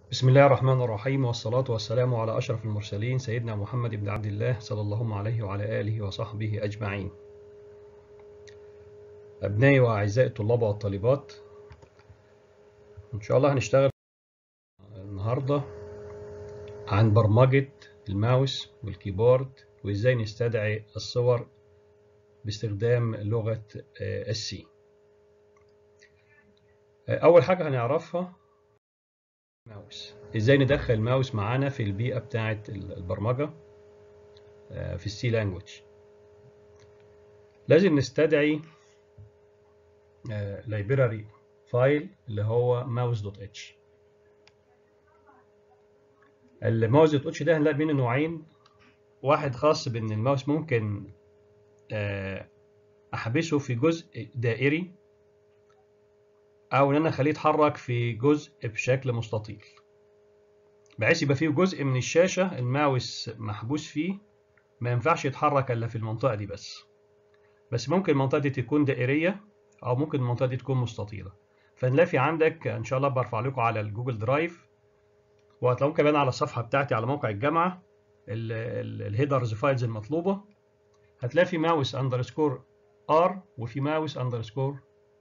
بسم الله الرحمن الرحيم والصلاة والسلام على أشرف المرسلين سيدنا محمد بن عبد الله صلى الله عليه وعلى آله وصحبه أجمعين أبنائي وأعزائي الطلاب والطالبات إن شاء الله هنشتغل النهاردة عن برمجة الماوس والكيبورد وإزاي نستدعي الصور باستخدام لغة السي أول حاجة هنعرفها ماوس ازاي ندخل الماوس معانا في البيئة بتاعة البرمجة في السي لانجوج لازم نستدعي لايبراري فايل اللي هو mouse دوت اتش الماوس دوت اتش ده هنلاقي منه نوعين واحد خاص بان الماوس ممكن احبسه في جزء دائري او ان انا اخليه يتحرك في جزء بشكل مستطيل بحيث يبقى فيه جزء من الشاشه الماوس محبوس فيه ما ينفعش يتحرك الا في المنطقه دي بس بس ممكن المنطقه دي تكون دائريه او ممكن المنطقه دي تكون مستطيله فنلاقي في عندك ان شاء الله برفع لكم على الجوجل درايف وهتلاقوهم كمان على الصفحه بتاعتي على موقع الجامعه الهيدرز فايلز المطلوبه هتلاقي في ماوس اندرسكور ار وفي ماوس اندرسكور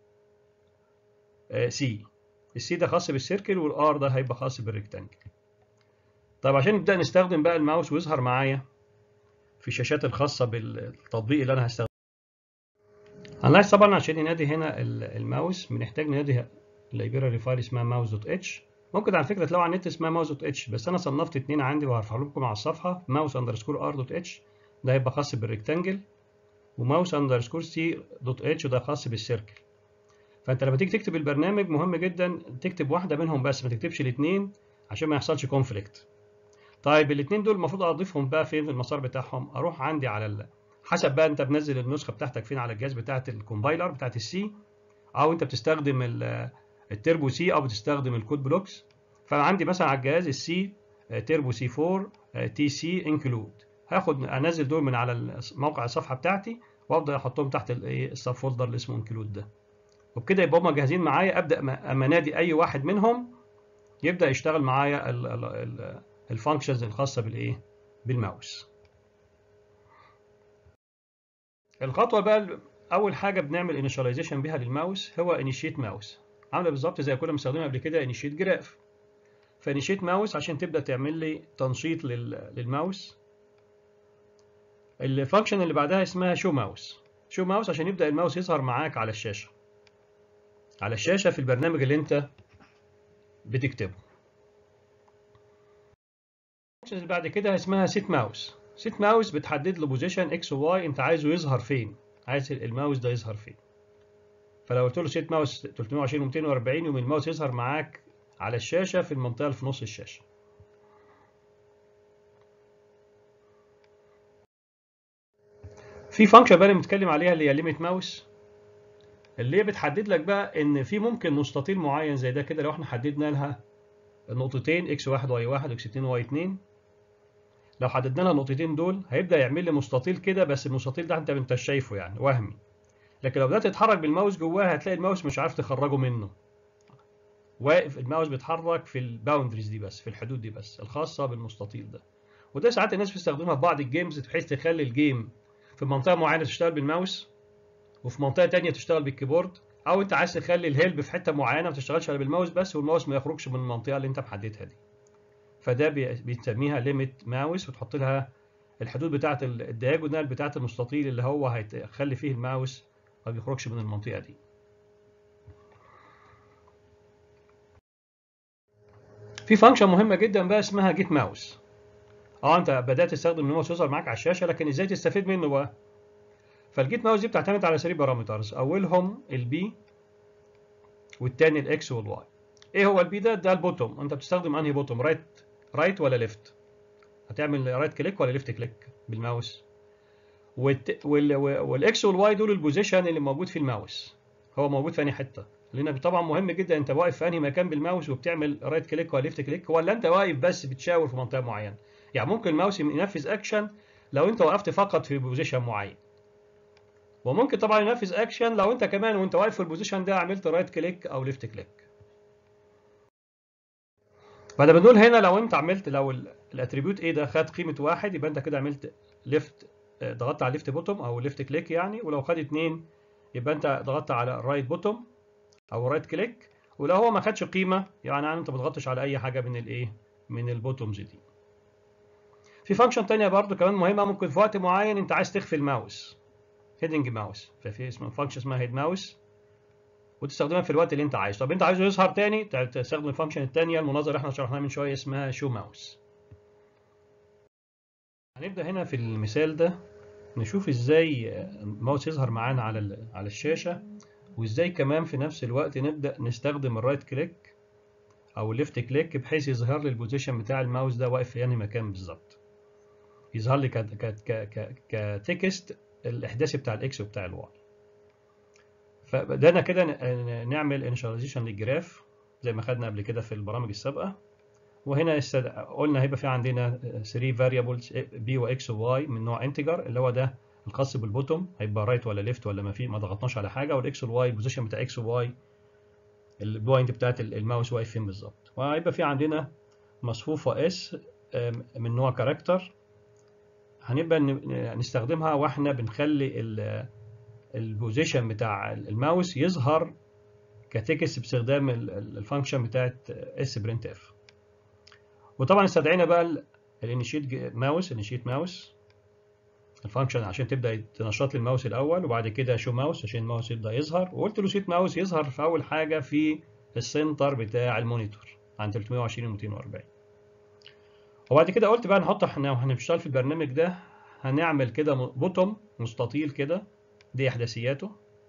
سي السي ده خاص بالسيركل والار ده هيبقى خاص بالريكتانجل طيب عشان نبدا نستخدم بقى الماوس ويظهر معايا في الشاشات الخاصه بالتطبيق اللي انا هستخدمه هنلاحظ طبعا عشان ننادي هنا الماوس بنحتاج ننادي لايبراري فايل اسمها ماوس دوت اتش ممكن على فكره تلاقوا على النت اسمها ماوس دوت اتش بس انا صنفت اتنين عندي وهرفع لكم على الصفحه ماوس اندرسكور ار دوت اتش ده هيبقى خاص بالريكتانجل وماوس اندرسكور سي دوت اتش وده خاص بالسيركل فانت لما تيجي تكتب البرنامج مهم جدا تكتب واحده منهم بس ما تكتبش الاثنين عشان ما يحصلش كونفليكت طيب الاثنين دول المفروض اضيفهم بقى فين في المسار بتاعهم اروح عندي على ال... حسب بقى انت بنزل النسخه بتاعتك فين على الجهاز بتاعت الكومبايلر بتاعت السي او انت بتستخدم التربو سي او بتستخدم الكود بلوكس فعندي مثلا على الجهاز السي تربو سي 4 تي سي انكلود هاخد انزل دول من على موقع الصفحه بتاعتي وافضل احطهم تحت الايه السب فولدر اللي اسمه انكلود ده وبكده يبقى هما جاهزين معايا ابدا اما انادي اي واحد منهم يبدا يشتغل معايا الفانكشنز الخاصه بالايه بالماوس الخطوه بقى اول حاجه بنعمل انيشاليزيشن بيها للماوس هو انيشيت ماوس عامله بالظبط زي كنا مستخدمين قبل كده انيشيت جراف فانيشيت ماوس عشان تبدا تعمل لي تنشيط للماوس الفانكشن اللي بعدها اسمها شو ماوس شو ماوس عشان يبدا الماوس يظهر معاك على الشاشه على الشاشة في البرنامج اللي انت بتكتبه اللي بعد كده اسمها سيت ماوس سيت ماوس بتحدد له بوزيشن اكس وواي انت عايزه يظهر فين عايز الماوس ده يظهر فين فلو قلت له سيت ماوس 320 و240 يوم الماوس يظهر معاك على الشاشة في المنطقة اللي في نص الشاشة في فانكشن بقى بنتكلم عليها اللي هي ليميت ماوس اللي هي بتحدد لك بقى ان في ممكن مستطيل معين زي ده كده لو احنا حددنا لها النقطتين اكس 1 واي 1 واكس 2 واي 2 لو حددنا لها النقطتين دول هيبدا يعمل لي مستطيل كده بس المستطيل ده انت ما انتش شايفه يعني وهمي لكن لو بدات تتحرك بالماوس جواه هتلاقي الماوس مش عارف تخرجه منه واقف الماوس بيتحرك في الباوندريز دي بس في الحدود دي بس الخاصه بالمستطيل ده وده ساعات الناس بتستخدمها في بعض الجيمز بحيث تخلي الجيم في منطقه معينه تشتغل بالماوس وفي منطقه تانية تشتغل بالكيبورد او انت عايز تخلي الهيلب في حته معينه ما تشتغلش الا بالماوس بس والماوس ما يخرجش من المنطقه اللي انت محددها دي فده بنسميها ليميت ماوس وتحط لها الحدود بتاعه الدياجونال بتاعه المستطيل اللي هو هيخلي فيه الماوس ما بيخرجش من المنطقه دي في فانكشن مهمه جدا بقى اسمها جيت ماوس اه انت بدات تستخدم الماوس يظهر معاك على الشاشه لكن ازاي تستفيد منه بقى فالجيت ماوس دي بتعتمد على 3 بارامترز اولهم البي والتاني الاكس والواي ايه هو البي ده ده البوتوم انت بتستخدم انهي بوتوم رايت رايت ولا ليفت هتعمل رايت كليك ولا ليفت كليك بالماوس والت... وال... والاكس والواي دول البوزيشن اللي موجود في الماوس هو موجود في انهي حته لان طبعا مهم جدا انت واقف في انهي مكان بالماوس وبتعمل رايت كليك ولا ليفت كليك ولا انت واقف بس بتشاور في منطقه معينه يعني ممكن الماوس ينفذ اكشن لو انت وقفت فقط في بوزيشن معين وممكن طبعا ينفذ اكشن لو انت كمان وانت واقف في البوزيشن ده عملت رايت كليك او ليفت كليك فانا بنقول هنا لو انت عملت لو الاتريبيوت ايه ده خد قيمه واحد يبقى انت كده عملت ليفت ضغطت على ليفت بوتوم او ليفت كليك يعني ولو خد اتنين يبقى انت ضغطت على رايت بوتوم او رايت كليك ولو هو ما خدش قيمه يعني انت ما بتضغطش على اي حاجه من الايه من البوتومز دي في فانكشن تانية برضو كمان مهمه ممكن في وقت معين انت عايز تخفي الماوس هيدنج ماوس ففي اسمه فانكشن اسمها هيد ماوس وتستخدمها في الوقت اللي انت عايزه طب انت عايزه يظهر تاني تستخدم الفانكشن الثانيه المناظره اللي احنا شرحناها من شويه اسمها شو ماوس هنبدا هنا في المثال ده نشوف ازاي الماوس يظهر معانا على على الشاشه وازاي كمان في نفس الوقت نبدا نستخدم الرايت كليك او الليفت كليك بحيث يظهر لي البوزيشن بتاع الماوس ده واقف في انهي مكان بالظبط يظهر لي كتكست الاحداثي بتاع الاكس وبتاع الواي فبدانا كده نعمل انيشاليزيشن للجراف زي ما خدنا قبل كده في البرامج السابقه وهنا قلنا هيبقى في عندنا 3 فاريبلز بي واكس وواي من نوع انتجر اللي هو ده الخاص بالبوتوم هيبقى رايت ولا ليفت ولا ما في ما ضغطناش على حاجه والاكس والواي البوزيشن بتاع اكس وواي البوينت بتاعت الماوس واقف فين بالظبط وهيبقى في عندنا مصفوفه اس من نوع كاركتر هنبقى نستخدمها واحنا بنخلي البوزيشن بتاع الماوس يظهر كتكست باستخدام الفانكشن بتاعت اس برنت اف وطبعا استدعينا بقى الانيشيت ماوس انيشيت ماوس الفانكشن عشان تبدا تنشط لي الماوس الاول وبعد كده شو ماوس عشان الماوس يبدا يظهر وقلت له سيت ماوس يظهر في اول حاجه في السنتر بتاع المونيتور عند 320 و 240 وبعد كده قلت بقى نحط احنا واحنا بنشتغل في البرنامج ده هنعمل كده بوتوم مستطيل كده دي احداثياته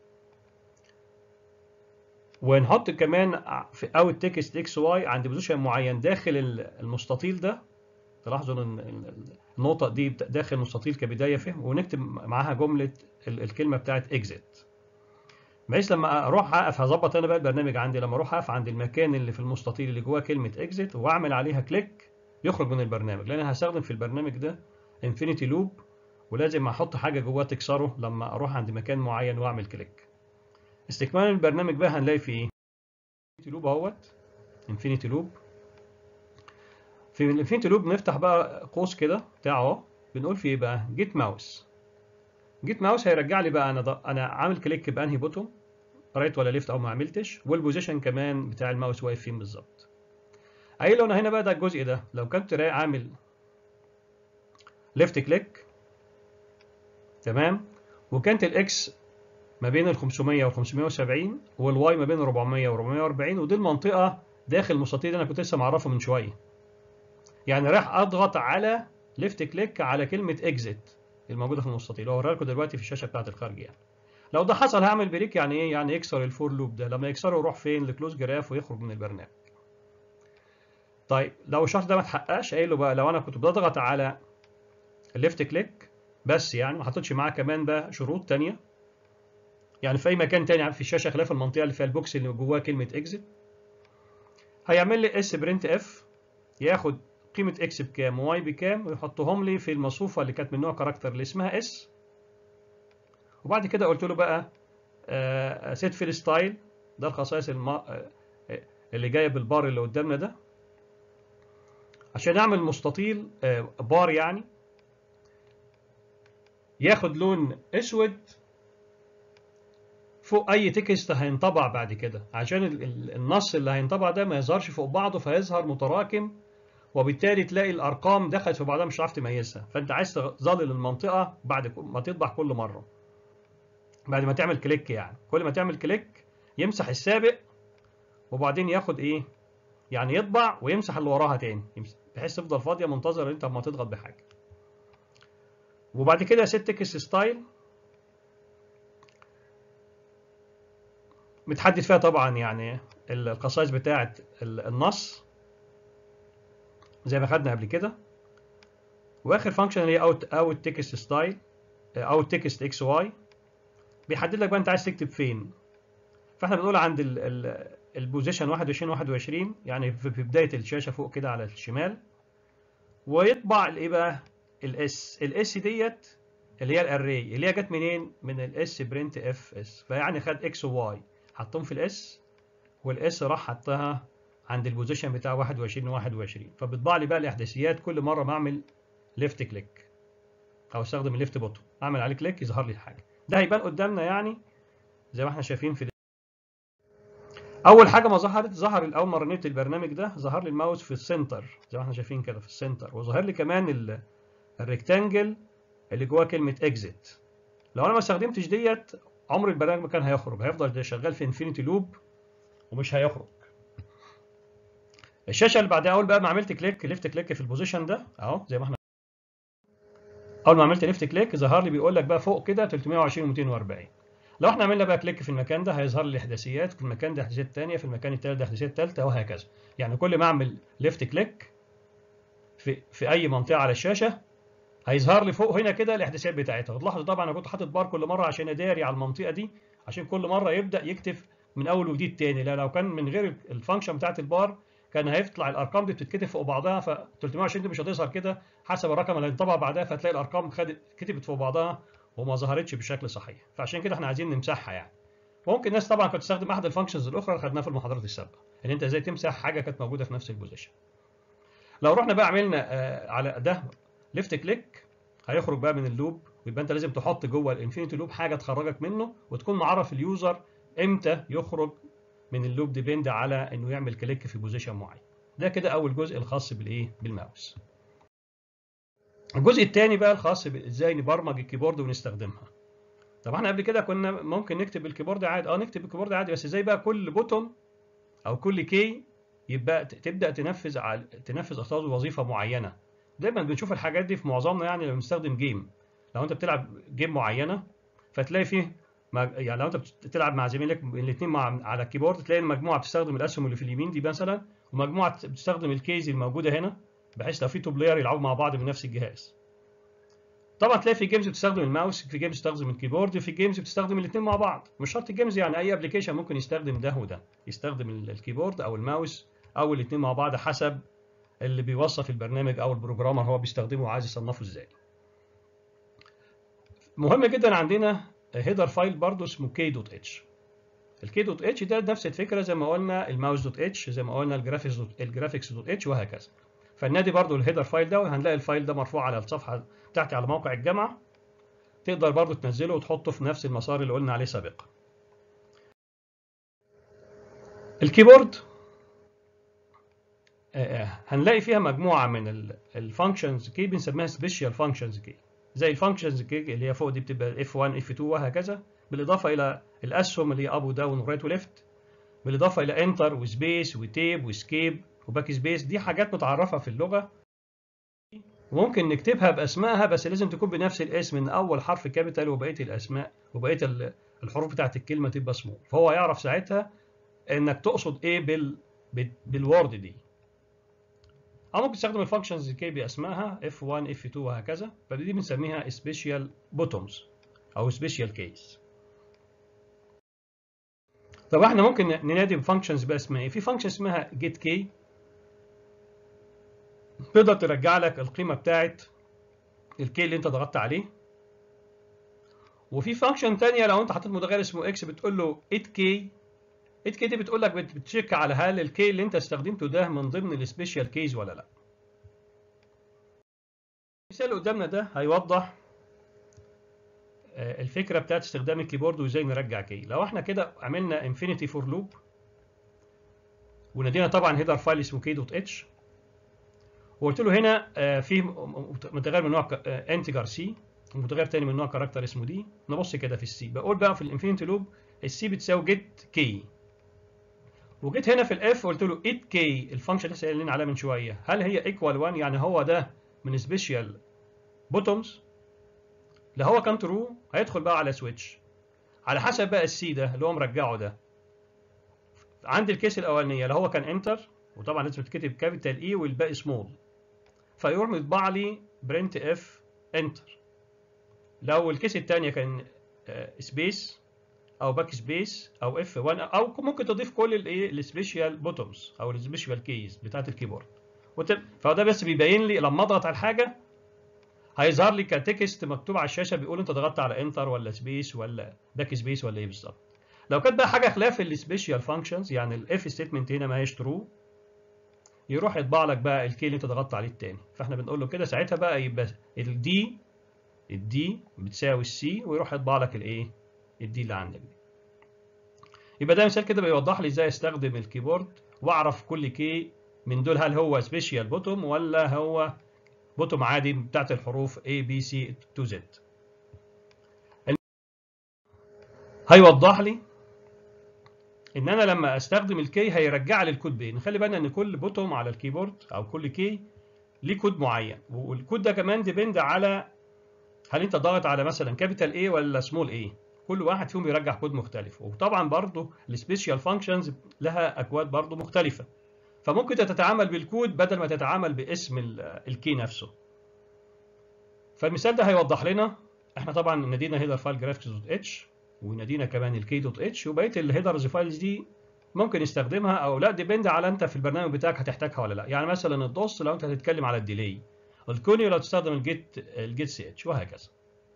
ونحط كمان في اوت تكست اكس واي عند بوزيشن معين داخل المستطيل ده تلاحظوا ان النقطه دي داخل المستطيل كبدايه فهم ونكتب معاها جمله الكلمه بتاعت اكزيت بحيث لما اروح اقف هظبط انا بقى البرنامج عندي لما اروح اقف عند المكان اللي في المستطيل اللي جواه كلمه اكزيت واعمل عليها كليك يخرج من البرنامج لان انا هستخدم في البرنامج ده انفينيتي لوب ولازم احط حاجه جواه تكسره لما اروح عند مكان معين واعمل كليك استكمال البرنامج بقى هنلاقي فيه ايه انفينيتي لوب اهوت انفينيتي لوب في الانفينيتي لوب نفتح بقى قوس كده بتاعه اهو بنقول فيه ايه بقى جيت ماوس جيت ماوس هيرجع لي بقى انا انا عامل كليك بانهي بوتوم رايت ولا ليفت او ما عملتش والبوزيشن كمان بتاع الماوس واقف فين بالظبط قايل له انا هنا بقى ده الجزء ده لو كنت عامل ليفت كليك تمام وكانت الاكس ما بين ال 500 وال 570 والواي ما بين 400 و 440 ودي المنطقه داخل المستطيل انا كنت لسه معرفه من شويه يعني راح اضغط على ليفت كليك على كلمه اكزيت الموجوده في المستطيل هوريها لكم دلوقتي في الشاشه بتاعت الخارج يعني لو ده حصل هعمل بريك يعني ايه يعني يكسر الفور لوب ده لما يكسره يروح فين لكلوز جراف ويخرج من البرنامج طيب لو الشرط ده ما اتحققش قايل له بقى لو انا كنت بضغط على الليفت كليك بس يعني ما حطيتش معاه كمان بقى شروط ثانيه يعني في اي مكان تاني في الشاشه خلاف المنطقه اللي فيها البوكس اللي جواه كلمه اكزيت هيعمل لي اس برنت اف ياخد قيمه اكس بكام وواي بكام ويحطهم لي في المصفوفه اللي كانت من نوع كاركتر اللي اسمها اس وبعد كده قلت له بقى سيت فيل ستايل ده الخصائص الم... اللي جايه بالبار اللي قدامنا ده عشان اعمل مستطيل بار يعني ياخد لون اسود فوق اي تكست هينطبع بعد كده عشان النص اللي هينطبع ده ما يظهرش فوق بعضه فيظهر متراكم وبالتالي تلاقي الارقام دخلت في بعضها مش هتعرف تميزها فانت عايز تظلل المنطقه بعد ما تطبع كل مره بعد ما تعمل كليك يعني كل ما تعمل كليك يمسح السابق وبعدين ياخد ايه يعني يطبع ويمسح اللي وراها تاني بحيث تفضل فاضيه منتظر انت ما تضغط بحاجه وبعد كده ست تكست ستايل متحدد فيها طبعا يعني الخصائص بتاعه النص زي ما خدنا قبل كده واخر فانكشن اللي هي اوت اوت تكست ستايل اوت تكست اكس واي بيحدد لك بقى انت عايز تكتب فين فاحنا بنقول عند البوزيشن 21 21 يعني في بدايه الشاشه فوق كده على الشمال ويطبع الايه بقى الاس الاس ديت اللي هي الاري اللي هي جت منين من الاس برنت اف اس فيعني خد اكس وواي حطهم في الاس والاس راح حطها عند البوزيشن بتاع 21 و 21 فبيطبع لي بقى الاحداثيات كل مره ما اعمل ليفت كليك او استخدم الليفت بوتون اعمل عليه كليك يظهر لي الحاجه ده هيبان قدامنا يعني زي ما احنا شايفين في اول حاجه ما ظهرت ظهر الاول ما رنيت البرنامج ده ظهر لي الماوس في السنتر زي ما احنا شايفين كده في السنتر وظهر لي كمان الريكتانجل اللي جواه كلمه اكزيت لو انا ما استخدمتش ديت عمر البرنامج ما كان هيخرج هيفضل شغال في انفينيتي لوب ومش هيخرج الشاشه اللي بعدها اول بقى ما عملت كليك ليفت كليك في البوزيشن ده اهو زي ما احنا اول ما عملت ليفت كليك ظهر لي بيقول لك بقى فوق كده 320 و240 لو احنا عملنا بقى كليك في المكان ده هيظهر لي الاحداثيات في المكان ده احداثيات ثانيه في المكان الثالث ده احداثيات ثالثه وهكذا يعني كل ما اعمل ليفت كليك في في اي منطقه على الشاشه هيظهر لي فوق هنا كده الاحداثيات بتاعتها وتلاحظوا طبعا انا كنت حاطط بار كل مره عشان اداري على المنطقه دي عشان كل مره يبدا يكتب من اول وجديد تاني لا لو كان من غير الفانكشن بتاعت البار كان هيطلع الارقام دي بتتكتب فوق بعضها ف 320 دي مش هتظهر كده حسب الرقم اللي هينطبع بعدها فتلاقي الارقام خدت كتبت فوق بعضها وما ظهرتش بشكل صحيح فعشان كده احنا عايزين نمسحها يعني ممكن الناس طبعا كانت تستخدم احد الفانكشنز الاخرى اللي خدناها في المحاضرات السابقه ان انت ازاي تمسح حاجه كانت موجوده في نفس البوزيشن لو رحنا بقى عملنا آه على ده ليفت كليك هيخرج بقى من اللوب ويبقى انت لازم تحط جوه الانفينيتي لوب حاجه تخرجك منه وتكون معرف اليوزر امتى يخرج من اللوب ديبند على انه يعمل كليك في بوزيشن معين ده كده اول جزء الخاص بالايه بالماوس الجزء الثاني بقى الخاص بازاي نبرمج الكيبورد ونستخدمها طب احنا قبل كده كنا ممكن نكتب الكيبورد عادي اه نكتب الكيبورد عادي بس ازاي بقى كل بوتون او كل كي يبقى تبدا تنفذ على تنفذ اخطاء وظيفه معينه دايما بنشوف الحاجات دي في معظمنا يعني لما بنستخدم جيم لو انت بتلعب جيم معينه فتلاقي فيه يعني لو انت بتلعب مع زميلك الاثنين مع على الكيبورد تلاقي المجموعه بتستخدم الاسهم اللي في اليمين دي مثلا ومجموعه بتستخدم الكيز الموجوده هنا بحيث لو في تو بلاير يلعبوا مع بعض من نفس الجهاز طبعا تلاقي في جيمز بتستخدم الماوس في جيمز بتستخدم الكيبورد في جيمز بتستخدم الاثنين مع بعض مش شرط الجيمز يعني اي ابلكيشن ممكن يستخدم ده وده يستخدم الكيبورد او الماوس او الاثنين مع بعض حسب اللي بيوصف البرنامج او البروجرامر هو بيستخدمه وعايز يصنفه ازاي مهم جدا عندنا هيدر فايل برضه اسمه k.h الكي دوت اتش ده نفس الفكره زي ما قلنا الماوس دوت اتش زي ما قلنا الجرافيكس دوت الجرافيكس دوت اتش وهكذا فالنادي برضو الهيدر فايل ده وهنلاقي الفايل ده مرفوع على الصفحه بتاعتي على موقع الجامعه تقدر برضو تنزله وتحطه في نفس المسار اللي قلنا عليه سابقا الكيبورد هنلاقي فيها مجموعه من الفانكشنز كي بنسميها سبيشال فانكشنز كي زي الفانكشنز كي اللي هي فوق دي بتبقى اف 1 اف 2 وهكذا بالاضافه الى الاسهم اللي هي اب وداون ورايت وليفت بالاضافه الى انتر وسبيس وتيب وسكيب وباك سبيس دي حاجات متعرفه في اللغه وممكن نكتبها باسمائها بس لازم تكون بنفس الاسم من اول حرف كابيتال وبقيه الاسماء وبقيه الحروف بتاعت الكلمه تبقى سمول فهو يعرف ساعتها انك تقصد ايه بال بالورد دي او ممكن تستخدم الفانكشنز كي باسمائها f1 f2 وهكذا فدي بنسميها سبيشال بوتومز او سبيشال كيس طب احنا ممكن ننادي بفانكشنز بقى اسمها ايه؟ في فانكشن اسمها جيت كي تقدر ترجع لك القيمه بتاعت الكي اللي انت ضغطت عليه وفي فانكشن ثانيه لو انت حطيت متغير اسمه اكس بتقول له 8 كي 8 كي دي بتقول لك بتشيك على هل الكي اللي انت استخدمته ده من ضمن السبيشال كيز ولا لا المثال اللي قدامنا ده هيوضح الفكره بتاعت استخدام الكيبورد وازاي نرجع كي لو احنا كده عملنا انفينيتي فور لوب ونادينا طبعا هيدر فايل اسمه كي دوت اتش وقلت له هنا في متغير من نوع انتجر سي ومتغير تاني من نوع كاركتر اسمه دي نبص كده في السي بقول بقى في الانفينيتي لوب السي بتساوي جيت كي وجيت هنا في الاف قلت له 8 كي الفانكشن اللي قايلين عليها من شويه هل هي ايكوال 1 يعني هو ده من سبيشال بوتومز لو هو كان ترو هيدخل بقى على سويتش على حسب بقى السي ده اللي هو مرجعه ده عندي الكيس الاولانيه لو هو كان انتر وطبعا لازم تتكتب كابيتال اي والباقي سمول فيروح مطبع لي برنت اف انتر لو الكيس الثانيه كان سبيس او باك سبيس او اف 1 او ممكن تضيف كل الايه السبيشال بوتومز او السبيشال كيز بتاعت الكيبورد فده بس بيبين لي لما اضغط على الحاجه هيظهر لي كتكست مكتوب على الشاشه بيقول انت ضغطت على انتر ولا سبيس ولا باك سبيس ولا ايه بالظبط لو كانت بقى حاجه خلاف السبيشال فانكشنز يعني الاف ستيتمنت هنا ما هيش ترو يروح يطبع لك بقى الكي اللي انت ضغطت عليه التاني فاحنا بنقول له كده ساعتها بقى يبقى الدي الدي بتساوي السي ويروح يطبع لك الايه الدي اللي عندك دي يبقى ده مثال كده بيوضح لي ازاي استخدم الكيبورد واعرف كل كي من دول هل هو سبيشال بوتوم ولا هو بوتوم عادي بتاعت الحروف A B C to Z هيوضح لي ان انا لما استخدم الكي هيرجع لي الكود بين خلي بالنا ان كل بوتوم على الكيبورد او كل كي ليه كود معين والكود ده كمان ديبند على هل انت ضاغط على مثلا كابيتال A ولا سمول A كل واحد فيهم بيرجع كود مختلف وطبعا برضه السبيشال فانكشنز لها اكواد برضه مختلفه فممكن تتعامل بالكود بدل ما تتعامل باسم الكي نفسه فالمثال ده هيوضح لنا احنا طبعا نادينا هيدر فايل جرافيكس دوت اتش ونادينا كمان الكي دوت اتش وبقيه الهيدرز فايلز دي ممكن نستخدمها او لا ديبند على انت في البرنامج بتاعك هتحتاجها ولا لا يعني مثلا الدوس لو انت هتتكلم على الديلي الكونيو لو تستخدم الجيت الجيت سي اتش وهكذا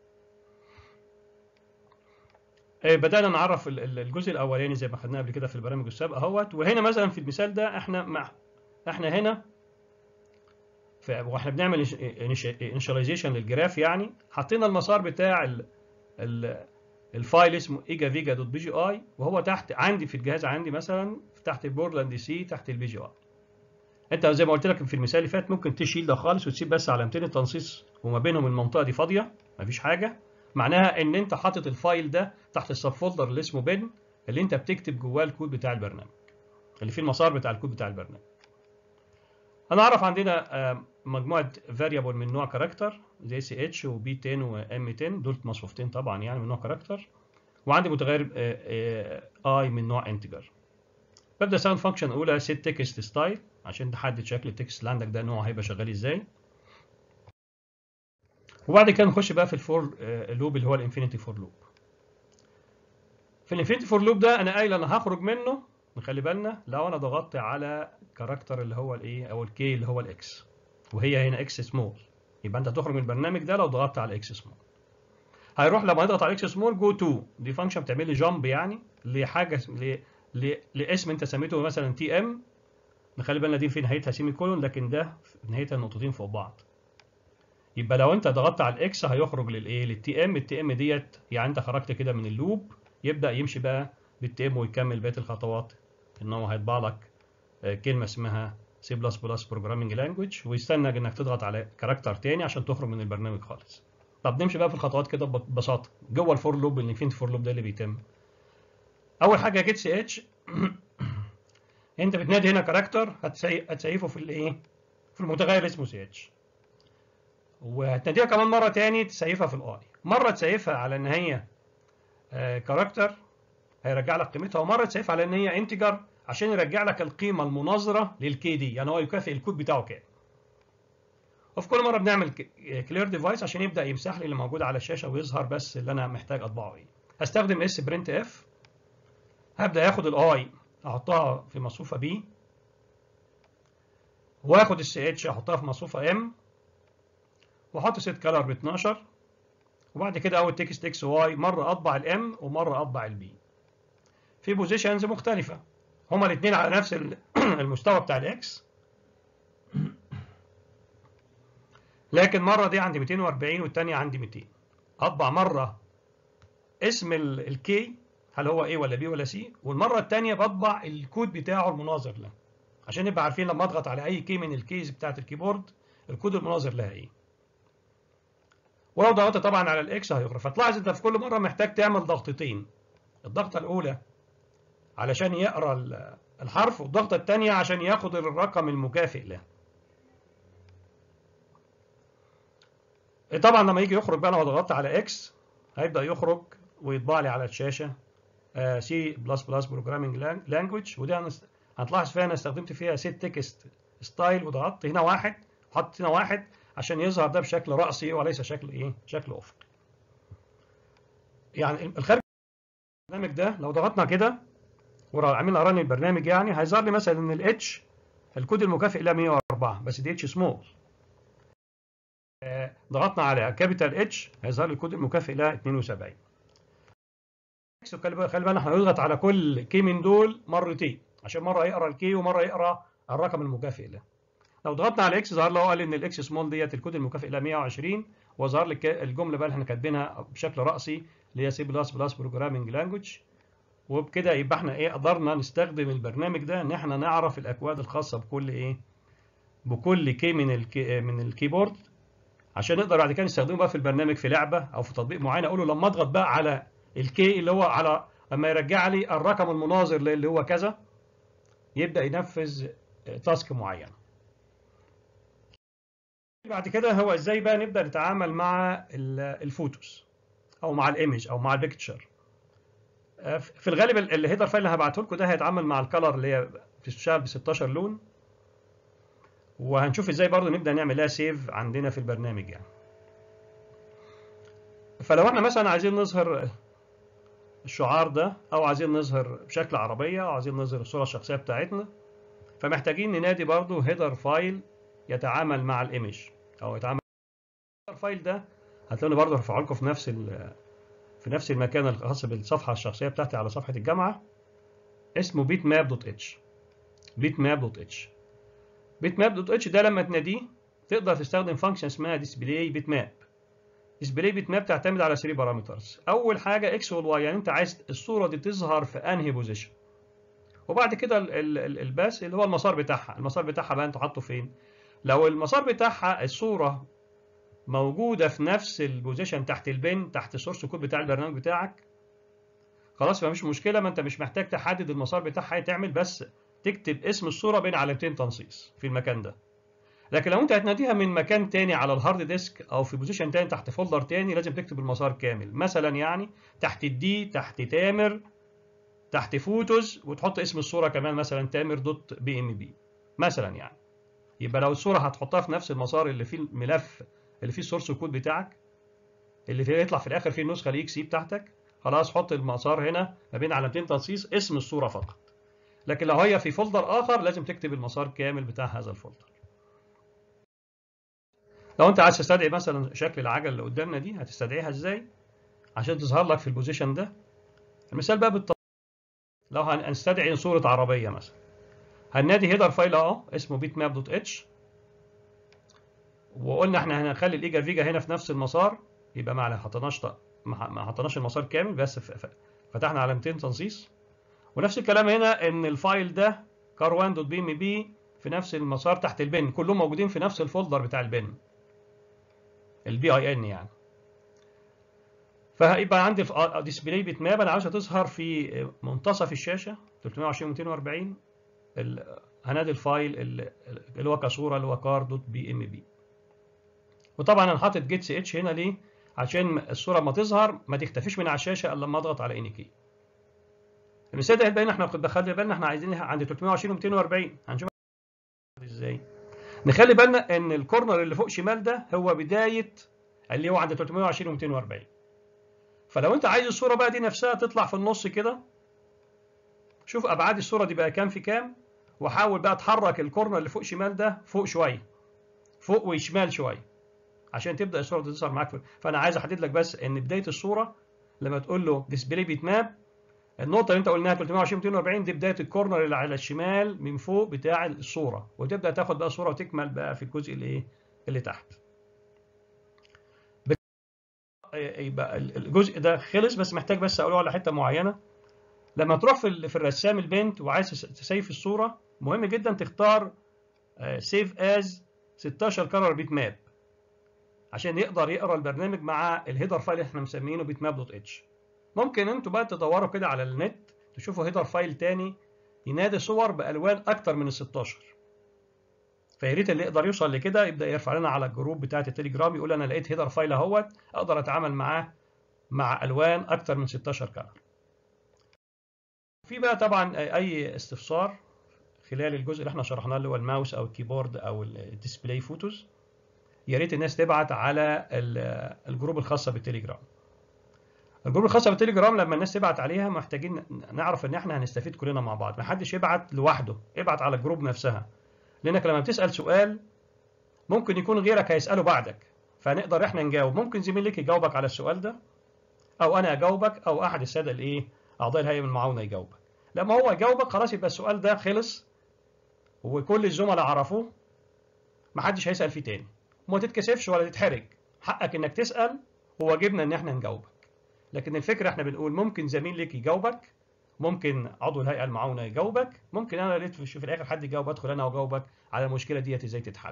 بدأنا نعرف الجزء الأولاني زي ما خدناه قبل كده في البرامج السابقة اهوت وهنا مثلا في المثال ده احنا مع احنا هنا واحنا بنعمل انيشاليزيشن للجراف يعني حطينا المسار بتاع ال ال الفايل اسمه ايجا فيجا دوت بي جي اي وهو تحت عندي في الجهاز عندي مثلا تحت البورلاند سي تحت البي جي اي انت زي ما قلت لك في المثال اللي فات ممكن تشيل ده خالص وتسيب بس علامتين التنصيص وما بينهم المنطقه دي فاضيه مفيش حاجه معناها ان انت حاطط الفايل ده تحت السب فولدر اللي اسمه بن اللي انت بتكتب جواه الكود بتاع البرنامج اللي فيه المسار بتاع الكود بتاع البرنامج هنعرف عندنا مجموعه فاريبل من نوع كاركتر زي سي اتش وبي 10 وام 10 دول مصفوفتين طبعا يعني من نوع كاركتر وعندي متغير اي من نوع انتجر ببدا استخدم فانكشن اولى set text style عشان تحدد شكل التكست اللي عندك ده نوعه هيبقى شغال ازاي وبعد كده نخش بقى في الفور لوب اللي هو الانفينيتي فور لوب في الانفينيتي فور لوب ده انا قايل انا هخرج منه نخلي بالنا لو انا ضغطت على كاركتر اللي هو الايه او الكي اللي هو الاكس وهي هنا اكس سمول يبقى انت هتخرج من البرنامج ده لو ضغطت على اكس سمول هيروح لما يضغط على اكس سمول جو تو دي فانكشن بتعمل لي جامب يعني لحاجه ل... ل... لاسم انت سميته مثلا تي ام نخلي بالنا دي في نهايتها سيمي كولون لكن ده في نهايتها نقطتين فوق بعض يبقى لو انت ضغطت على الاكس هيخرج للايه للتي ام التي ام ديت يعني انت خرجت كده من اللوب يبدا يمشي بقى بالتي ام ويكمل بقيه الخطوات ان هو هيطبع لك كلمه اسمها سي بلس بلس بروجرامنج لانجويج ويستنى انك تضغط على كاركتر تاني عشان تخرج من البرنامج خالص طب نمشي بقى في الخطوات كده ببساطه جوه الفور لوب الانفينيتي فور لوب ده اللي بيتم اول حاجه جيت سي اتش انت بتنادي هنا كاركتر هتسيفه في الايه في المتغير اسمه سي اتش وهتناديها كمان مره تاني تسيفها في الاي مره تسيفها على ان هي كاركتر هيرجع لك قيمتها ومره تسيفها على ان هي انتجر عشان يرجع لك القيمه المناظره للكي دي يعني هو يكافئ الكود بتاعه كام وفي كل مره بنعمل كلير ديفايس عشان يبدا يمسح لي اللي موجود على الشاشه ويظهر بس اللي انا محتاج اطبعه ايه هستخدم اس برنت اف هبدا ياخد الاي احطها في مصفوفه بي واخد السي اتش احطها في مصفوفه ام واحط سيت كلر ب 12 وبعد كده اول تكست اكس واي مره اطبع الام ومره اطبع البي في بوزيشنز مختلفه هما الاثنين على نفس المستوى بتاع الاكس لكن مره دي عندي 240 والثانيه عندي 200 اطبع مره اسم الكي هل هو A ولا B ولا C والمره الثانيه بطبع الكود بتاعه المناظر له عشان نبقى عارفين لما اضغط على اي كي من الكيز بتاعت الكيبورد الكود المناظر لها ايه ولو ضغطت طبعا على الاكس هيخرج فتلاحظ انت في كل مره محتاج تعمل ضغطتين الضغطه الاولى علشان يقرا الحرف والضغطه الثانيه عشان ياخد الرقم المكافئ له طبعا لما يجي يخرج بقى لو ضغطت على اكس هيبدا يخرج ويطبع لي على الشاشه سي بلس بلس بروجرامنج لانجويج ودي هتلاحظ فيها انا استخدمت فيها سيت تكست ستايل وضغطت هنا واحد وحطيت هنا واحد عشان يظهر ده بشكل رأسي وليس شكل ايه شكل افقي يعني الخارج البرنامج ده لو ضغطنا كده وعملنا رن البرنامج يعني هيظهر لي مثلا ان الاتش الكود المكافئ له 104 بس دي اتش سمول ضغطنا على كابيتال اتش هيظهر لي الكود المكافئ له 72 خلي بالنا احنا هنضغط على كل كي من دول مرتين عشان مره يقرا الكي ومره يقرا الرقم المكافئ له لو ضغطنا على اكس ظهر له قال ان الاكس سمول ديت الكود المكافئ لها 120 وظهر لك الجمله بقى اللي احنا كاتبينها بشكل راسي اللي هي سي بلس بلس بروجرامنج لانجوج وبكده يبقى احنا ايه قدرنا نستخدم البرنامج ده ان احنا نعرف الاكواد الخاصه بكل ايه بكل كي من الكي من الكيبورد عشان نقدر بعد كده نستخدمه بقى في البرنامج في لعبه او في تطبيق معين اقول له لما اضغط بقى على الكي اللي هو على لما يرجع لي الرقم المناظر اللي هو كذا يبدا ينفذ تاسك معين بعد كده هو ازاي بقى نبدا نتعامل مع الفوتوس او مع الايمج او مع البيكتشر في الغالب الهيدر فايل اللي هبعته لكم ده هيتعامل مع الكلر اللي هي بتشتغل ب 16 لون وهنشوف ازاي برضو نبدا نعمل لها سيف عندنا في البرنامج يعني فلو احنا مثلا عايزين نظهر الشعار ده او عايزين نظهر بشكل عربيه او عايزين نظهر الصوره الشخصيه بتاعتنا فمحتاجين ننادي برضو هيدر فايل يتعامل مع الايمج او يتعامل الهيدر فايل ده هتلاقوني برضو هرفعه لكم في نفس في نفس المكان الخاص بالصفحه الشخصيه بتاعتي على صفحه الجامعه اسمه بيت ماب دوت اتش بيت ماب دوت اتش بيت ماب دوت اتش ده لما تناديه تقدر تستخدم فانكشن اسمها ديسبلاي بيت ماب ديسبلاي بيت ماب تعتمد على 3 بارامترز اول حاجه اكس والواي يعني انت عايز الصوره دي تظهر في انهي بوزيشن وبعد كده الباس اللي هو المسار بتاعها المسار بتاعها بقى انت حاطه فين لو المسار بتاعها الصوره موجوده في نفس البوزيشن تحت البن تحت السورس كود بتاع البرنامج بتاعك خلاص مفيش مشكله ما انت مش محتاج تحدد المسار بتاعها تعمل بس تكتب اسم الصوره بين علامتين تنصيص في المكان ده لكن لو انت هتناديها من مكان تاني على الهارد ديسك او في بوزيشن تاني تحت فولدر تاني لازم تكتب المسار كامل مثلا يعني تحت الدي تحت تامر تحت فوتوز وتحط اسم الصوره كمان مثلا تامر دوت بي ام بي مثلا يعني يبقى لو الصوره هتحطها في نفس المسار اللي فيه الملف اللي فيه السورس كود بتاعك اللي فيه يطلع في الاخر فيه النسخه الاكس اي بتاعتك خلاص حط المسار هنا ما بين علامتين تنصيص اسم الصوره فقط لكن لو هي في فولدر اخر لازم تكتب المسار كامل بتاع هذا الفولدر لو انت عايز تستدعي مثلا شكل العجله اللي قدامنا دي هتستدعيها ازاي عشان تظهر لك في البوزيشن ده المثال بقى بالطبع لو هنستدعي صوره عربيه مثلا هننادي هيدر فايل اهو اسمه بيت ماب دوت اتش وقلنا احنا هنخلي الايجا فيجا هنا في نفس المسار يبقى ما حطيناش ما حطيناش المسار كامل بس فتحنا علامتين تنصيص ونفس الكلام هنا ان الفايل ده كار1 دوت بي ام بي في نفس المسار تحت البن كلهم موجودين في نفس الفولدر بتاع البن البي اي ان يعني فهيبقى عندي ديسبلاي بيت ماب انا عاوزها تظهر في منتصف الشاشه 320 240 هنادي الفايل اللي هو كصوره اللي هو كار دوت بي ام بي وطبعا انا حاطط جيت سي اتش هنا ليه عشان الصوره لما تظهر ما تختفيش من على الشاشه الا لما اضغط على ان كي المثال ده هيبقى احنا خلي بالنا احنا عايزين عند 320 و 240 هنشوف ازاي نخلي بالنا ان الكورنر اللي فوق شمال ده هو بدايه اللي هو عند 320 و 240 فلو انت عايز الصوره بقى دي نفسها تطلع في النص كده شوف ابعاد الصوره دي بقى كام في كام وحاول بقى تحرك الكورنر اللي فوق شمال ده فوق شويه فوق وشمال شويه عشان تبدا الصوره تظهر معاك فانا عايز احدد لك بس ان بدايه الصوره لما تقول له ديسبلاي بيت ماب النقطه اللي انت قلناها 320 240 دي بدايه الكورنر اللي على الشمال من فوق بتاع الصوره وتبدا تاخد بقى صوره وتكمل بقى في الجزء اللي ايه اللي تحت يبقى الجزء ده خلص بس محتاج بس اقوله على حته معينه لما تروح في في الرسام البنت وعايز تسيف الصوره مهم جدا تختار سيف از 16 كرر بيت ماب عشان يقدر يقرا البرنامج مع الهيدر فايل اللي احنا مسمينه بيت ماب دوت اتش ممكن انتوا بقى تدوروا كده على النت تشوفوا هيدر فايل تاني ينادي صور بالوان اكتر من ال 16 فيا ريت اللي يقدر يوصل لكده يبدا يرفع لنا على الجروب بتاعه التليجرام يقول انا لقيت هيدر فايل اهوت اقدر اتعامل معاه مع الوان اكتر من 16 كلر في بقى طبعا اي استفسار خلال الجزء اللي احنا شرحناه اللي هو الماوس او الكيبورد او الديسبلاي فوتوز يا ريت الناس تبعت على الجروب الخاصه بالتليجرام الجروب الخاصه بالتليجرام لما الناس تبعت عليها محتاجين نعرف ان احنا هنستفيد كلنا مع بعض ما حدش يبعت لوحده ابعت على الجروب نفسها لانك لما بتسال سؤال ممكن يكون غيرك هيساله بعدك فنقدر احنا نجاوب ممكن زميل لك يجاوبك على السؤال ده او انا اجاوبك او احد الساده الايه اعضاء الهيئه المعاونه يجاوبك لما هو يجاوبك خلاص يبقى السؤال ده خلص وكل الزملاء عرفوه محدش هيسأل فيه تاني وما تتكسفش ولا تتحرج حقك انك تسأل وواجبنا ان احنا نجاوبك لكن الفكرة احنا بنقول ممكن زميل ليك يجاوبك ممكن عضو الهيئة المعاونة يجاوبك ممكن انا لقيت في الاخر حد يجاوب ادخل انا واجاوبك على المشكلة ديت ازاي تتحل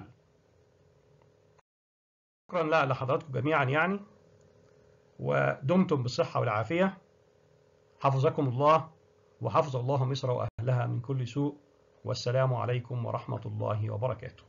شكرا لا لحضراتكم جميعا يعني ودمتم بالصحة والعافية حفظكم الله وحفظ الله مصر وأهلها من كل سوء والسلام عليكم ورحمة الله وبركاته